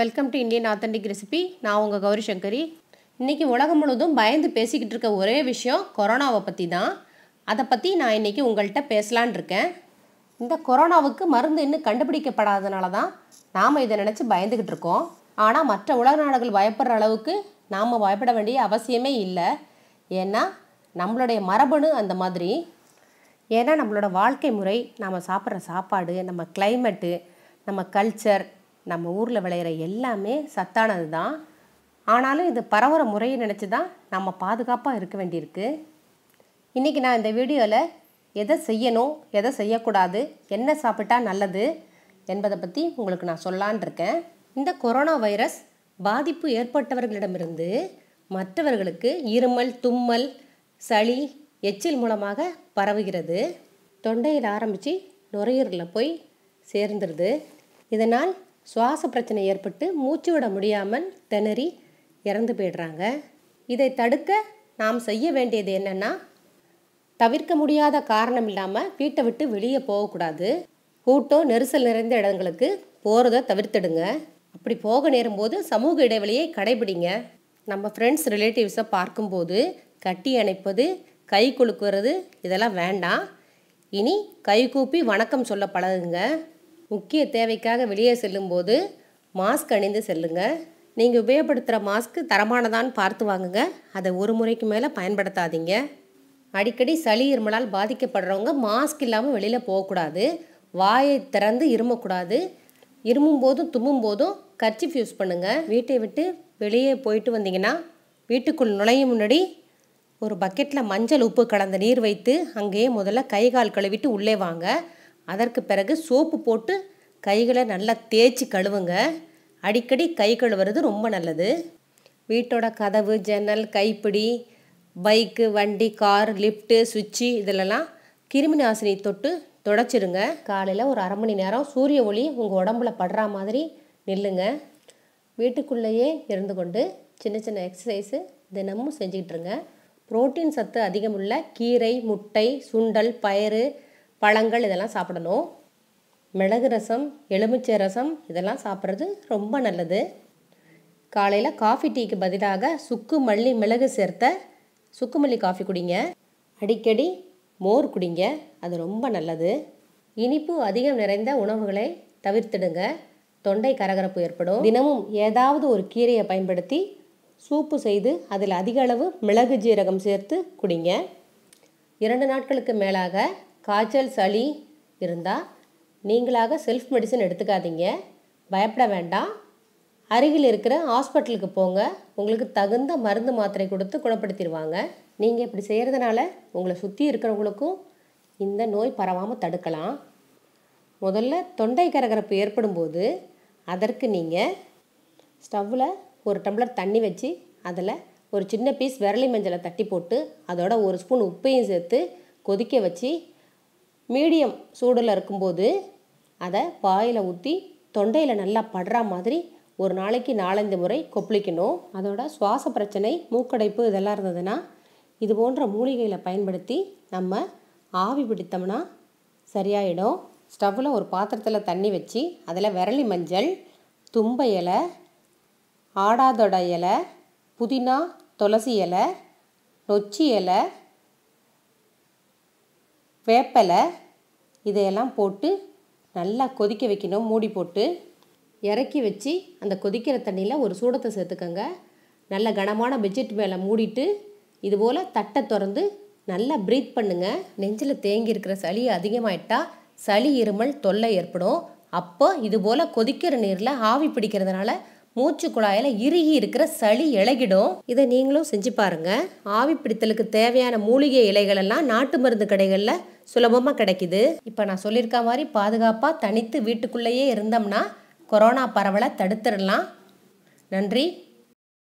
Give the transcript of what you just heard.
welcome to Indian authentic recipe நான் உங்கள் கௌரி சங்கரி இன்றைக்கி உலகம் முழுவதும் பயந்து பேசிக்கிட்டு இருக்க ஒரே விஷயம் கொரோனாவை பற்றி தான் அதை பற்றி நான் இன்றைக்கி உங்கள்கிட்ட பேசலான் இருக்கேன் இந்த கொரோனாவுக்கு மருந்து இன்னும் கண்டுபிடிக்கப்படாதனால தான் நாம் இதை நினச்சி பயந்துக்கிட்டு இருக்கோம் ஆனால் மற்ற உலக நாடுகள் பயப்படுற அளவுக்கு நாம் பயப்பட வேண்டிய அவசியமே இல்லை ஏன்னா நம்மளுடைய மரபணு அந்த மாதிரி ஏன்னா நம்மளோட வாழ்க்கை முறை நாம் சாப்பிட்ற சாப்பாடு நம்ம climate நம்ம கல்ச்சர் நம்ம ஊரில் விளையிற எல்லாமே சத்தானது தான் ஆனாலும் இது பரவுற முறையை நினச்சி தான் நம்ம பாதுகாப்பாக இருக்க வேண்டியிருக்கு இன்றைக்கி நான் இந்த வீடியோவில் எதை செய்யணும் எதை செய்யக்கூடாது என்ன சாப்பிட்டா நல்லது என்பதை பற்றி உங்களுக்கு நான் சொல்லான் இருக்கேன் இந்த கொரோனா வைரஸ் பாதிப்பு ஏற்பட்டவர்களிடமிருந்து மற்றவர்களுக்கு இருமல் தும்மல் சளி எச்சில் மூலமாக பரவுகிறது தொண்டையில் ஆரம்பித்து நுரையீரலில் போய் சேர்ந்துருது இதனால் சுவாச பிரச்சனை ஏற்பட்டு மூச்சு விட முடியாமல் திணறி இறந்து போயிடுறாங்க இதை தடுக்க நாம் செய்ய வேண்டியது என்னென்னா தவிர்க்க முடியாத காரணம் இல்லாமல் வீட்டை விட்டு வெளியே போகக்கூடாது கூட்டம் நெரிசல் நிறைந்த இடங்களுக்கு போகிறத தவிர்த்திடுங்க அப்படி போக நேரும்போது சமூக இடைவெளியை கடைபிடிங்க நம்ம ஃப்ரெண்ட்ஸ் ரிலேட்டிவ்ஸை பார்க்கும்போது கட்டி அணைப்பது கை குலுக்குறது இதெல்லாம் வேண்டாம் இனி கை கூப்பி வணக்கம் சொல்ல பழகுங்க முக்கிய தேவைக்காக வெளியே செல்லும்போது மாஸ்க் அணிந்து செல்லுங்க நீங்கள் உபயோகப்படுத்துகிற மாஸ்க் தரமானதான்னு பார்த்து வாங்குங்க அதை ஒரு முறைக்கு மேலே பயன்படுத்தாதீங்க அடிக்கடி சளி இருமலால் பாதிக்கப்படுறவங்க மாஸ்க் இல்லாமல் வெளியில் போகக்கூடாது வாயை திறந்து இருமக்கூடாது இருமும் போதும் தும்மும் போதும் கர்ச்சிஃப் யூஸ் பண்ணுங்கள் வீட்டை விட்டு வெளியே போயிட்டு வந்தீங்கன்னா வீட்டுக்குள் நுழையும் முன்னாடி ஒரு பக்கெட்டில் மஞ்சள் உப்பு கலந்த நீர் வைத்து அங்கேயே முதல்ல கை கால் கழுவிட்டு உள்ளே வாங்க அதற்கு பிறகு சோப்பு போட்டு கைகளை நல்லா தேய்ச்சி கழுவுங்க அடிக்கடி கை கழுவுறது ரொம்ப நல்லது வீட்டோட கதவு ஜன்னல் கைப்பிடி பைக்கு வண்டி கார் லிஃப்ட்டு சுவிட்சு இதிலெல்லாம் கிருமி நாசினி தொட்டு தொடச்சிருங்க காலையில் ஒரு அரை மணி நேரம் சூரிய ஒளி உங்கள் உடம்புல படுற மாதிரி நில்லுங்க வீட்டுக்குள்ளேயே இருந்து கொண்டு சின்ன சின்ன எக்ஸசைஸு தினமும் செஞ்சுக்கிட்டு இருங்க புரோட்டீன் சத்து அதிகமுள்ள கீரை முட்டை சுண்டல் பயறு பழங்கள் இதெல்லாம் சாப்பிடணும் மிளகு ரசம் எலுமிச்சை ரசம் இதெல்லாம் சாப்பிட்றது ரொம்ப நல்லது காலையில் காஃபி டீக்கு பதிலாக சுக்கு மல்லி மிளகு சேர்த்த சுக்கு மல்லி காஃபி குடிங்க அடிக்கடி மோர் குடிங்க அது ரொம்ப நல்லது இனிப்பு அதிகம் நிறைந்த உணவுகளை தவிர்த்திடுங்க தொண்டை கரகரப்பு ஏற்படும் தினமும் ஏதாவது ஒரு கீரையை பயன்படுத்தி சூப்பு செய்து அதில் அதிக அளவு மிளகு ஜீரகம் சேர்த்து குடிங்க இரண்டு நாட்களுக்கு மேலாக காய்ச்சல் சளி இருந்தால் நீங்களாக செல்ஃப் மெடிசன் எடுத்துக்காதீங்க பயப்பட வேண்டாம் அருகில் இருக்கிற ஹாஸ்பிட்டலுக்கு போங்க உங்களுக்கு தகுந்த மருந்து மாத்திரை கொடுத்து குணப்படுத்திடுவாங்க நீங்கள் இப்படி செய்கிறதுனால உங்களை சுற்றி இருக்கிறவங்களுக்கும் இந்த நோய் பரவாமல் தடுக்கலாம் முதல்ல தொண்டை கரகரப்பு ஏற்படும் போது அதற்கு நீங்கள் ஸ்டவ்வில் ஒரு டம்ளர் தண்ணி வச்சு அதில் ஒரு சின்ன பீஸ் விரலி மஞ்சளை தட்டி போட்டு அதோட ஒரு ஸ்பூன் உப்பையும் சேர்த்து கொதிக்க வச்சு மீடியம் சூடில் இருக்கும்போது அதை வாயில் ஊற்றி தொண்டையில் நல்லா படுற மாதிரி ஒரு நாளைக்கு நாலஞ்சு முறை கொப்பளிக்கணும் அதோட சுவாச பிரச்சனை மூக்கடைப்பு இதெல்லாம் இருந்ததுன்னா இது போன்ற மூலிகைகளை பயன்படுத்தி நம்ம ஆவி பிடித்தோம்னா சரியாயிடும் ஸ்டவ்வில் ஒரு பாத்திரத்தில் தண்ணி வச்சு அதில் விரலி மஞ்சள் தும்ப இலை ஆடாதொட இலை புதினா துளசி இலை நொச்சி இலை வேப்பலை இதையெல்லாம் போட்டு நல்லா கொதிக்க வைக்கணும் மூடி போட்டு இறக்கி வச்சு அந்த கொதிக்கிற தண்ணியில் ஒரு சூடத்தை சேர்த்துக்கோங்க நல்ல கனமான பெட்ஷீட் மேலே மூடிட்டு இதுபோல் தட்டை திறந்து நல்லா ப்ரீத் பண்ணுங்கள் நெஞ்சில் தேங்கி இருக்கிற சளி அதிகமாயிட்டா சளி இருமல் தொல்லை ஏற்படும் அப்போ இதுபோல் கொதிக்கிற நீரில் ஆவி பிடிக்கிறதுனால மூச்சு குழாயில் இறுகி இருக்கிற சளி இழகிடும் இதை நீங்களும் செஞ்சு பாருங்க ஆவி பிடித்தலுக்கு தேவையான மூலிகை இலைகள் எல்லாம் நாட்டு மருந்து கடைகளில் சுலபமாக கிடைக்குது இப்போ நான் சொல்லியிருக்க மாதிரி பாதுகாப்பாக தனித்து வீட்டுக்குள்ளேயே இருந்தோம்னா கொரோனா பரவலை தடுத்துடலாம் நன்றி